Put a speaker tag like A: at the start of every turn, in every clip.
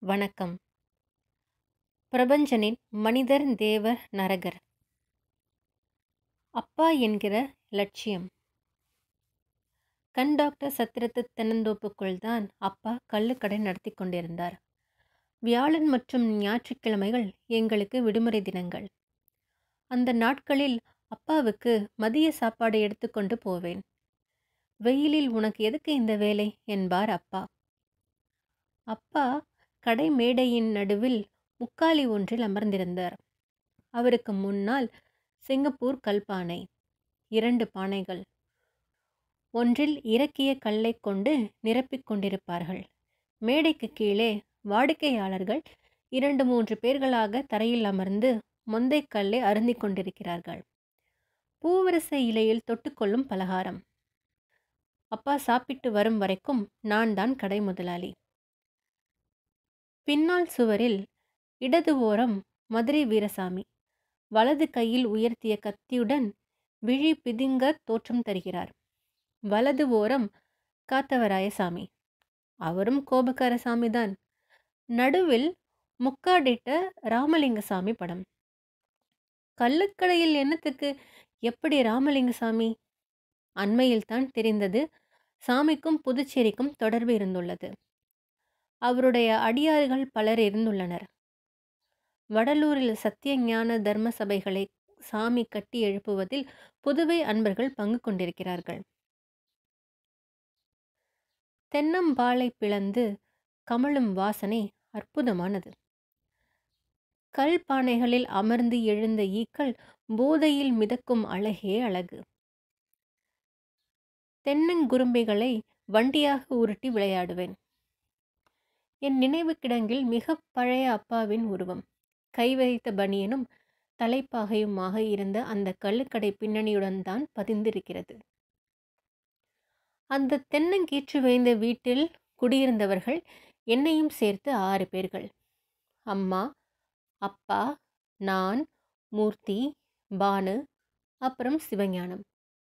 A: வணக்கம் பிரபஞ்சனின் மனிதர் தேவர் நரகர் அப்பா என்கிற லட்சியம் கண் டாக்டர் சத்திரத்து தென்னந்தோப்புக்குள் தான் அப்பா கள்ளுக்கடை நடத்தி கொண்டிருந்தார் வியாழன் மற்றும் ஞாயிற்றுக்கிழமைகள் எங்களுக்கு விடுமுறை தினங்கள் அந்த நாட்களில் அப்பாவுக்கு மதிய சாப்பாடு எடுத்துக்கொண்டு போவேன் வெயிலில் உனக்கு எதுக்கு இந்த வேலை என்பார் அப்பா அப்பா கடை மேடையின் நடுவில் முக்காலி ஒன்றில் அமர்ந்திருந்தார் அவருக்கு முன்னால் சிங்கப்பூர் கல்பானை இரண்டு பானைகள் ஒன்றில் இறக்கிய கல்லை கொண்டு நிரப்பிக் கொண்டிருப்பார்கள் மேடைக்கு கீழே வாடிக்கையாளர்கள் இரண்டு மூன்று பேர்களாக தரையில் அமர்ந்து மொந்தை கல்லை அருந்திக் கொண்டிருக்கிறார்கள் பூவரச இலையில் தொட்டுக்கொள்ளும் பலகாரம் அப்பா சாப்பிட்டு வரும் வரைக்கும் நான் தான் கடை முதலாளி பின்னால் சுவரில் இடது ஓரம் மதுரை வீரசாமி வலது கையில் உயர்த்திய கத்தியுடன் விழி பிதுங்க தோற்றம் தருகிறார் வலது ஓரம் காத்தவராயசாமி அவரும் கோபக்கார சாமிதான் நடுவில் முக்காடிட்ட ராமலிங்கசாமி படம் கள்ளுக்கடையில் என்னத்துக்கு எப்படி ராமலிங்கசாமி அண்மையில்தான் தெரிந்தது சாமிக்கும் புதுச்சேரிக்கும் தொடர்பு இருந்துள்ளது அவருடைய அடியார்கள் பலர் இருந்துள்ளனர் வடலூரில் சத்தியஞான தர்ம சபைகளை சாமி கட்டி எழுப்புவதில் புதுவை அன்பர்கள் பங்கு கொண்டிருக்கிறார்கள் தென்னம்பாலை பிளந்து கமழும் வாசனை அற்புதமானது கல் பானைகளில் அமர்ந்து எழுந்த ஈக்கள் போதையில் மிதக்கும் அழகே அழகு தென்னங்குரும்பிகளை வண்டியாக உருட்டி விளையாடுவேன் என் நினைவு கிடங்கில் மிக பழைய அப்பாவின் உருவம் கை வைத்த பனியனும் தலைப்பாகையுமாக இருந்த அந்த கள்ளுக்கடை பின்னணியுடன் தான் பதிந்திருக்கிறது அந்த தென்னங்கீற்று வைந்த வீட்டில் குடியிருந்தவர்கள் என்னையும் சேர்த்து ஆறு பேர்கள் அம்மா அப்பா நான் மூர்த்தி பானு அப்புறம் சிவஞானம்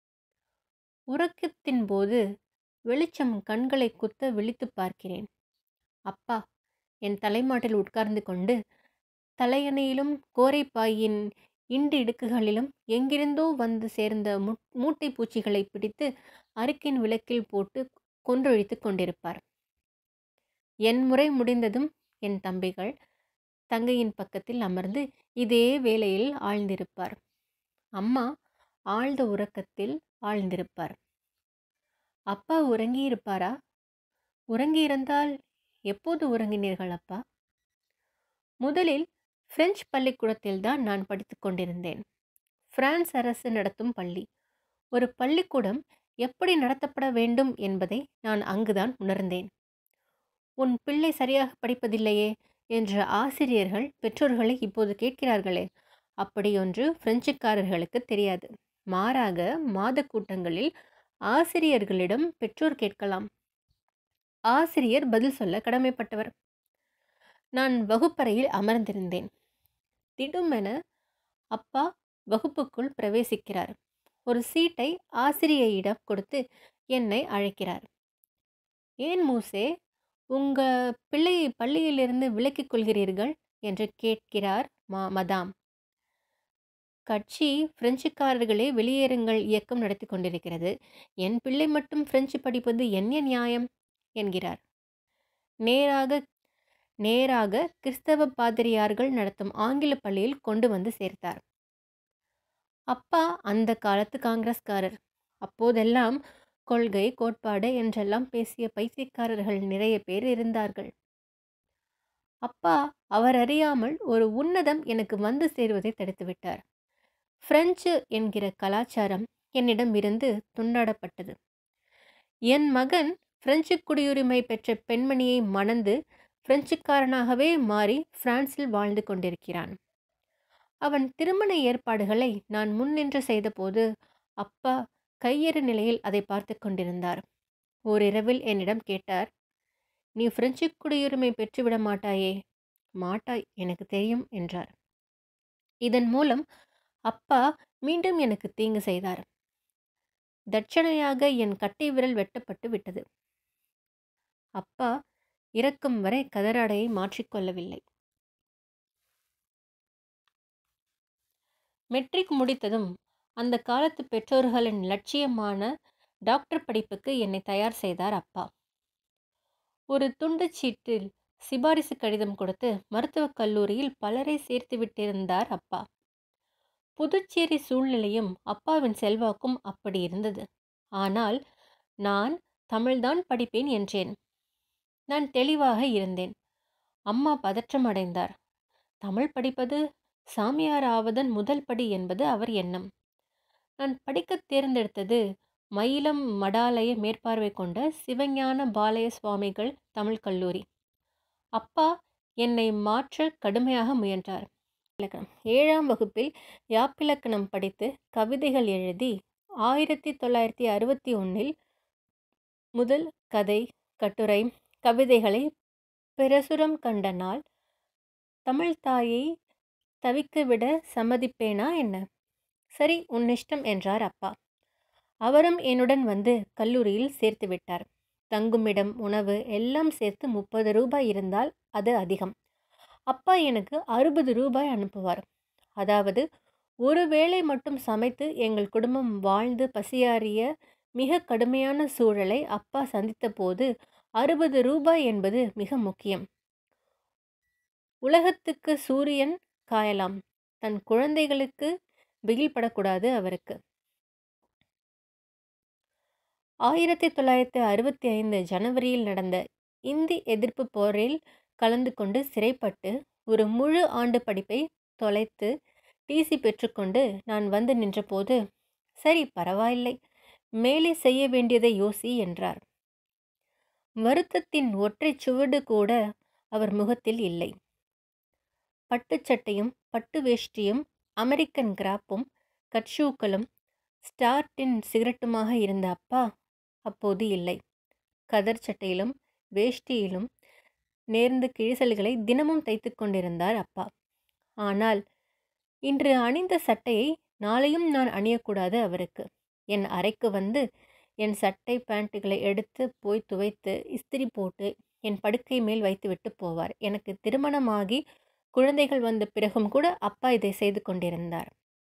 A: உறக்கத்தின் போது வெளிச்சம் கண்களை குத்த விழித்து பார்க்கிறேன் அப்பா என் தலைமாட்டில் உட்கார்ந்து கொண்டு தலையணையிலும் கோரைப்பாயின் இண்டு இடுக்குகளிலும் எங்கிருந்தோ வந்து சேர்ந்த மூட்டை பூச்சிகளை பிடித்து அருக்கின் விளக்கில் போட்டு கொன்றொழித்து கொண்டிருப்பார் என் முறை முடிந்ததும் என் தம்பிகள் தங்கையின் பக்கத்தில் அமர்ந்து இதே வேளையில் ஆழ்ந்திருப்பார் அம்மா ஆழ்ந்த உறக்கத்தில் ஆழ்ந்திருப்பார் அப்பா உறங்கியிருப்பாரா உறங்கியிருந்தால் எப்போது உறங்கினீர்கள் அப்பா முதலில் பிரெஞ்சு பள்ளிக்கூடத்தில்தான் நான் படித்து கொண்டிருந்தேன் பிரான்ஸ் அரசு நடத்தும் பள்ளி ஒரு பள்ளிக்கூடம் எப்படி நடத்தப்பட வேண்டும் என்பதை நான் அங்குதான் உணர்ந்தேன் உன் பிள்ளை சரியாக படிப்பதில்லையே என்ற ஆசிரியர்கள் பெற்றோர்களை இப்போது கேட்கிறார்களே அப்படியொன்று பிரெஞ்சுக்காரர்களுக்கு தெரியாது மாறாக மாத கூட்டங்களில் ஆசிரியர்களிடம் பெற்றோர் கேட்கலாம் ஆசிரியர் பதில் சொல்ல கடமைப்பட்டவர் நான் வகுப்பறையில் அமர்ந்திருந்தேன் திடுமென அப்பா வகுப்புக்குள் பிரவேசிக்கிறார் ஒரு சீட்டை ஆசிரியையிடம் கொடுத்து என்னை அழைக்கிறார் ஏன் மூசே உங்க பிள்ளையை பள்ளியிலிருந்து விலக்கிக் கொள்கிறீர்கள் என்று கேட்கிறார் மா மதாம் கட்சி பிரெஞ்சுக்காரர்களே வெளியேறுங்கள் இயக்கம் நடத்தி கொண்டிருக்கிறது என் பிள்ளை மட்டும் பிரெஞ்சு படிப்பது என்ன நியாயம் என்கிறார் நேராக நேராக கிறிஸ்தவ பாதிரியார்கள் நடத்தும் ஆங்கில பள்ளியில் கொண்டு வந்து சேர்த்தார் அப்பா அந்த காலத்து காங்கிரஸ்காரர் அப்போதெல்லாம் கொள்கை கோட்பாடு என்றெல்லாம் பேசிய பைத்தியக்காரர்கள் நிறைய பேர் இருந்தார்கள் அப்பா அவர் அறியாமல் ஒரு உன்னதம் எனக்கு வந்து சேருவதை தடுத்துவிட்டார் பிரெஞ்சு என்கிற கலாச்சாரம் என்னிடம் இருந்து துண்டாடப்பட்டது என் மகன் பிரெஞ்சு குடியுரிமை பெற்ற பெண்மணியை மணந்து பிரெஞ்சுக்காரனாகவே மாறி பிரான்சில் வாழ்ந்து கொண்டிருக்கிறான் அவன் திருமண ஏற்பாடுகளை நான் முன்னின்று செய்தபோது அப்பா கையெறு நிலையில் அதை பார்த்து கொண்டிருந்தார் ஓரிரவில் என்னிடம் கேட்டார் நீ பிரெஞ்சு குடியுரிமை பெற்றுவிட மாட்டாயே மாட்டாய் எனக்கு தெரியும் என்றார் இதன் மூலம் அப்பா மீண்டும் எனக்கு தீங்கு செய்தார் தட்சணையாக என் கட்டை விரல் வெட்டப்பட்டு விட்டது அப்பா இறக்கும் வரை கதராடையை மாற்றிக்கொள்ளவில்லை மெட்ரிக் முடித்ததும் அந்த காலத்து பெற்றோர்களின் லட்சியமான டாக்டர் படிப்புக்கு என்னை தயார் செய்தார் அப்பா ஒரு துண்டுச் சீட்டில் சிபாரிசு கடிதம் கொடுத்து மருத்துவக் கல்லூரியில் பலரை சேர்த்து விட்டிருந்தார் அப்பா புதுச்சேரி சூழ்நிலையும் அப்பாவின் செல்வாக்கும் அப்படி இருந்தது ஆனால் நான் தமிழ்தான் படிப்பேன் என்றேன் நான் தெளிவாக இருந்தேன் அம்மா பதற்றம் அடைந்தார் தமிழ் படிப்பது சாமியார் ஆவதன் முதல் படி என்பது அவர் எண்ணம் நான் படிக்கத் தேர்ந்தெடுத்தது மயிலம் மடாலய மேற்பார்வை கொண்ட சிவஞான பாலய சுவாமிகள் தமிழ் கல்லூரி அப்பா என்னை மாற்ற கடுமையாக முயன்றார் இலக்கணம் ஏழாம் வகுப்பில் யாப்பிலக்கணம் படித்து கவிதைகள் எழுதி ஆயிரத்தி தொள்ளாயிரத்தி அறுபத்தி ஒன்றில் முதல் கதை கட்டுரை கவிதைகளை பிரசுரம் கண்ட நாள் தமிழ் தாயை தவிக்கவிட சம்மதிப்பேனா என்ன சரி உன் இஷ்டம் என்றார் அப்பா அவரும் என்னுடன் வந்து கல்லூரியில் சேர்த்து விட்டார் தங்குமிடம் உணவு எல்லாம் சேர்த்து முப்பது ரூபாய் இருந்தால் அது அதிகம் அப்பா எனக்கு அறுபது ரூபாய் அனுப்புவார் அதாவது ஒரு வேளை மட்டும் சமைத்து எங்கள் குடும்பம் வாழ்ந்து பசியாறிய மிக கடுமையான சூழலை அப்பா சந்தித்த போது அறுபது ரூபாய் என்பது மிக முக்கியம் உலகத்துக்கு சூரியன் காயலாம் தன் குழந்தைகளுக்கு வெயில் படக்கூடாது அவருக்கு ஆயிரத்தி தொள்ளாயிரத்தி அறுபத்தி ஐந்து ஜனவரியில் நடந்த இந்தி எதிர்ப்பு போரில் கலந்து கொண்டு சிறைப்பட்டு ஒரு முழு ஆண்டு படிப்பை தொலைத்து டிசி பெற்றுக்கொண்டு நான் வந்து நின்றபோது சரி பரவாயில்லை மேலே செய்ய வேண்டியதை யோசி என்றார் வருத்தத்தின் ஒற்றை சுவடு கூட அவர் முகத்தில் இல்லை பட்டுச் சட்டையும் பட்டு வேஷ்டியும் அமெரிக்கன் கிராப்பும் கட்ஷூக்களும் ஸ்டார்டின் சிகரெட்டுமாக இருந்த அப்பா அப்போது இல்லை கதர் சட்டையிலும் வேஷ்டியிலும் நேர்ந்த கிழிசல்களை தினமும் தைத்து கொண்டிருந்தார் அப்பா ஆனால் இன்று அணிந்த சட்டையை நாளையும் நான் அணியக்கூடாது அவருக்கு என் அறைக்கு வந்து என் சட்டை பேண்ட்டுகளை எடுத்து போய் துவைத்து இஸ்திரி போட்டு என் படுக்கை மேல் வைத்துவிட்டு போவார் எனக்கு திருமணமாகி குழந்தைகள் வந்த பிறகும் கூட அப்பா இதை செய்து கொண்டிருந்தார்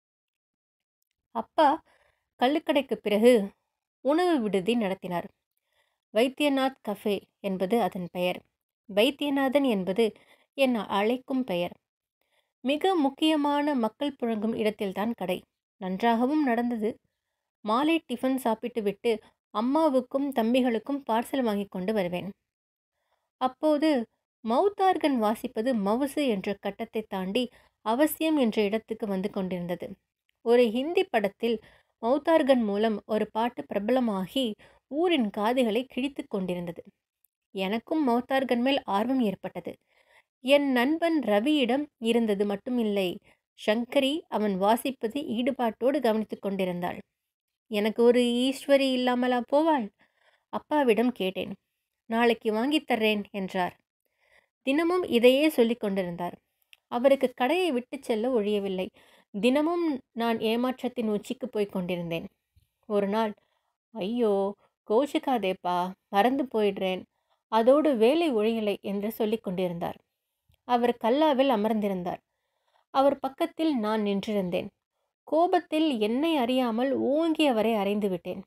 A: அப்பா கள்ளுக்கடைக்கு பிறகு உணவு விடுதி நடத்தினார் வைத்தியநாத் கஃபே என்பது அதன் பெயர் வைத்தியநாதன் என்பது என் அழைக்கும் பெயர் மிக முக்கியமான மக்கள் புழங்கும் இடத்தில்தான் கடை நன்றாகவும் நடந்தது மாலை டிஃபன் சாப்பிட்டு விட்டு அம்மாவுக்கும் தம்பிகளுக்கும் பார்சல் வாங்கி கொண்டு வருவேன் அப்போது மவுத்தார்கன் வாசிப்பது மவுசு என்ற கட்டத்தை தாண்டி அவசியம் என்ற இடத்துக்கு வந்து கொண்டிருந்தது ஒரு ஹிந்தி படத்தில் மவுத்தார்கன் மூலம் ஒரு பாட்டு பிரபலமாகி ஊரின் காதுகளை கிழித்து கொண்டிருந்தது எனக்கும் மௌத்தார்கன் மேல் ஆர்வம் ஏற்பட்டது என் நண்பன் ரவியிடம் இருந்தது மட்டுமில்லை சங்கரி அவன் வாசிப்பதை ஈடுபாட்டோடு கவனித்துக் கொண்டிருந்தாள் எனக்கு ஒரு ஈஸ்வரி இல்லாமலா போவாள் அப்பாவிடம் கேட்டேன் நாளைக்கு வாங்கித் தர்றேன் என்றார் தினமும் இதையே சொல்லிக் கொண்டிருந்தார் அவருக்கு கடையை விட்டு செல்ல ஒழியவில்லை தினமும் நான் ஏமாற்றத்தின் உச்சிக்கு போய் கொண்டிருந்தேன் ஒரு நாள் ஐயோ கோச்சிக்காதேப்பா மறந்து போயிடுறேன் அதோடு வேலை ஒழியலை என்று சொல்லிக் கொண்டிருந்தார் அவர் கல்லாவில் அமர்ந்திருந்தார் அவர் பக்கத்தில் நான் நின்றிருந்தேன் கோபத்தில் என்னை அறியாமல் ஓங்கி அவரை அறைந்து விட்டேன்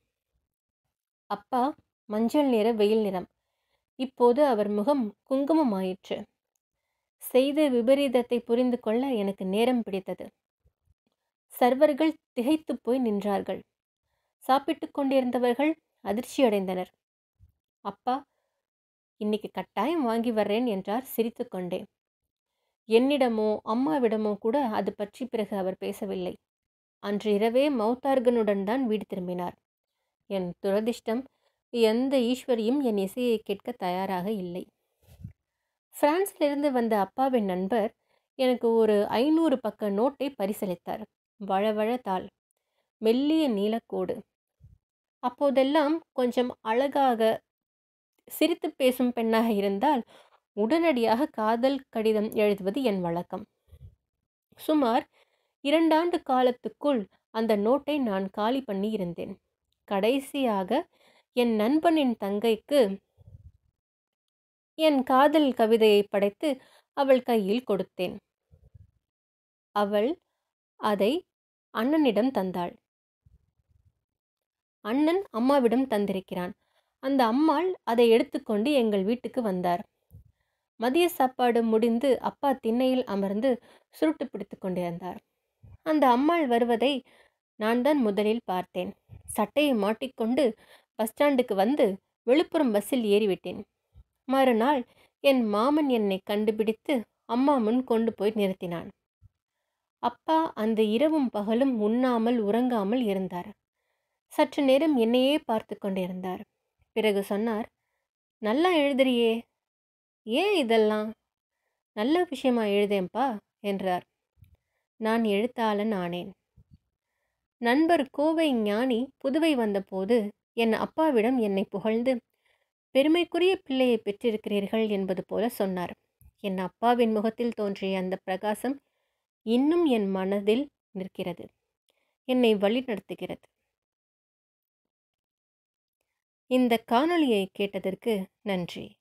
A: அப்பா மஞ்சள் நிற வெயில் நிறம் இப்போது அவர் முகம் குங்குமமாயிற்று செய்த விபரீதத்தை புரிந்து கொள்ள எனக்கு நேரம் பிடித்தது சர்வர்கள் திகைத்து போய் நின்றார்கள் சாப்பிட்டு கொண்டிருந்தவர்கள் அதிர்ச்சியடைந்தனர் அப்பா இன்னைக்கு கட்டாயம் வாங்கி வர்றேன் என்றார் சிரித்துக்கொண்டே என்னிடமோ அம்மாவிடமோ கூட அது பற்றி பிறகு அவர் பேசவில்லை அன்று இரவே மௌத்தார்கனுடன் தான் வீடு திரும்பினார் என் துரதிர்ஷ்டம் எந்த ஈஸ்வரியும் என் இசையை கேட்க தயாராக இல்லை பிரான்சிலிருந்து வந்த அப்பாவின் நண்பர் எனக்கு ஒரு ஐநூறு பக்க நோட்டை பரிசளித்தார் வழவழ தாள் மெல்லிய நீலக்கோடு அப்போதெல்லாம் கொஞ்சம் அழகாக சிரித்து பேசும் பெண்ணாக இருந்தால் உடனடியாக காதல் கடிதம் எழுதுவது என் வழக்கம் சுமார் இரண்டாண்டு காலத்துக்குள் அந்த நோட்டை நான் காலி பண்ணி இருந்தேன் கடைசியாக என் நண்பனின் தங்கைக்கு என் காதல் கவிதையை படைத்து அவள் கையில் கொடுத்தேன் அவள் அதை அண்ணனிடம் தந்தாள் அண்ணன் அம்மாவிடம் தந்திருக்கிறான் அந்த அம்மாள் அதை எடுத்துக்கொண்டு எங்கள் வீட்டுக்கு வந்தார் மதிய சாப்பாடு முடிந்து அப்பா திண்ணையில் அமர்ந்து சுருட்டு பிடித்து கொண்டிருந்தார் அந்த அம்மாள் வருவதை நான் தான் முதலில் பார்த்தேன் சட்டையை மாட்டிக்கொண்டு பஸ் ஸ்டாண்டுக்கு வந்து விழுப்புரம் பஸ்ஸில் ஏறிவிட்டேன் மறுநாள் என் மாமன் என்னை கண்டுபிடித்து அம்மா முன் கொண்டு போய் நிறுத்தினான் அப்பா அந்த இரவும் பகலும் உண்ணாமல் உறங்காமல் இருந்தார் சற்று நேரம் என்னையே பார்த்து கொண்டிருந்தார் பிறகு சொன்னார் நல்லா எழுதுறியே ஏன் இதெல்லாம் நல்ல விஷயமா எழுதேன்பா என்றார் நான் எழுத்தாளன் ஆனேன் நண்பர் கோவை ஞானி புதுவை வந்தபோது என் அப்பாவிடம் என்னை புகழ்ந்து பெருமைக்குரிய பிள்ளையை பெற்றிருக்கிறீர்கள் என்பது போல சொன்னார் என் அப்பாவின் முகத்தில் தோன்றிய அந்த பிரகாசம் இன்னும் என் மனதில் நிற்கிறது என்னை வழிநடத்துகிறது இந்த காணொளியை கேட்டதற்கு நன்றி